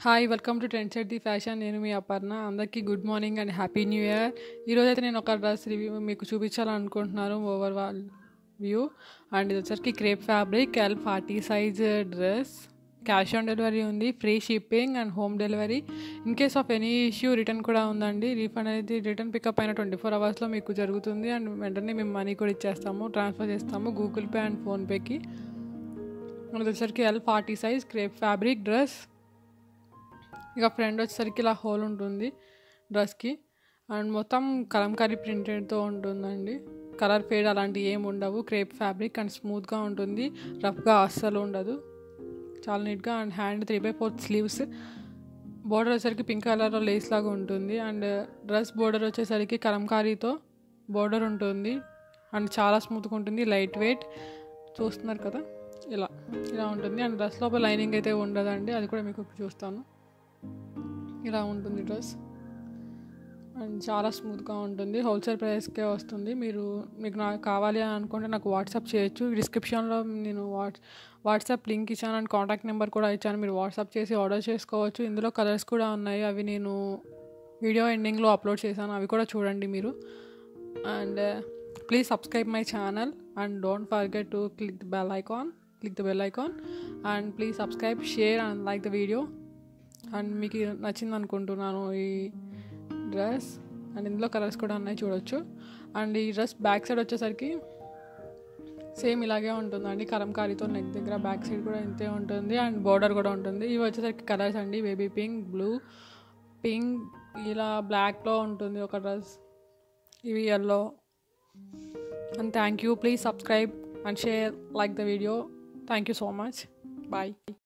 hi welcome to trend set the fashion నేను మీ అపర్ణ అందరికీ good morning and happy new year ఈరోజైతే నేను ఒక డ్రెస్ రివ్యూ మీకు చూపించాలనుకుంటున్నాను ఓవర్ వాల్ వ్యూ అండ్ ఇది వచ్చరికి crepe fabric L forty size dress cash on delivery ఉంది free shipping and home delivery in case of any issue return కూడా ఉందండి రీఫండ్ అనేది రిటర్న్ పికప్ అయిన ట్వంటీ ఫోర్ అవర్స్లో మీకు జరుగుతుంది అండ్ వెంటనే మేము మనీ కూడా ఇచ్చేస్తాము ట్రాన్స్ఫర్ చేస్తాము గూగుల్ పే అండ్ ఫోన్పేకి మనది వచ్చరికి L forty size crepe fabric dress ఇక ఫ్రంట్ వచ్చేసరికి ఇలా హోల్ ఉంటుంది డ్రెస్కి అండ్ మొత్తం కలంకారీ ప్రింటెడ్తో ఉంటుందండి కలర్ ఫేడ్ అలాంటివి ఏమి ఉండవు క్రేప్ ఫ్యాబ్రిక్ అండ్ స్మూత్గా ఉంటుంది రఫ్గా అస్సలు ఉండదు చాలా నీట్గా and hand three by fourth sleeves border వచ్చేసరికి పింక్ కలర్లో లేస్ లాగా ఉంటుంది అండ్ డ్రెస్ బోర్డర్ వచ్చేసరికి కలంకారీతో బోర్డర్ ఉంటుంది అండ్ చాలా స్మూత్గా ఉంటుంది లైట్ వెయిట్ చూస్తున్నారు కదా ఇలా ఇలా ఉంటుంది అండ్ డ్రెస్ లోపల లైనింగ్ అయితే ఉండదండి అది కూడా మీకు చూస్తాను ఇలా ఉంటుంది డ్రెస్ అండ్ చాలా స్మూత్గా ఉంటుంది హోల్సేల్ ప్రైస్కే వస్తుంది మీరు మీకు నాకు కావాలి అని అనుకుంటే నాకు వాట్సాప్ చేయొచ్చు డిస్క్రిప్షన్లో నేను వాట్స్ వాట్సాప్ లింక్ ఇచ్చాను అండ్ కాంటాక్ట్ నెంబర్ కూడా ఇచ్చాను మీరు వాట్సాప్ చేసి ఆర్డర్ చేసుకోవచ్చు ఇందులో కలర్స్ కూడా ఉన్నాయి అవి నేను వీడియో ఎండింగ్లో అప్లోడ్ చేశాను అవి కూడా చూడండి మీరు and please subscribe my channel and don't forget to click the bell icon click the bell icon and please subscribe share and like the video and మీకు నచ్చింది అనుకుంటున్నాను ఈ డ్రెస్ అండ్ ఇందులో కలర్స్ కూడా ఉన్నాయి చూడొచ్చు అండ్ ఈ డ్రెస్ బ్యాక్ సైడ్ వచ్చేసరికి సేమ్ ఇలాగే ఉంటుందండి కలంకారీతో నెక్ దగ్గర బ్యాక్ సైడ్ కూడా ఇంతే ఉంటుంది అండ్ బార్డర్ కూడా ఉంటుంది ఇవి వచ్చేసరికి కలర్స్ అండి బేబీ పింక్ బ్లూ పింక్ ఇలా బ్లాక్లో ఉంటుంది ఒక డ్రెస్ ఇవి yellow and thank you please subscribe and share like the video thank you so much bye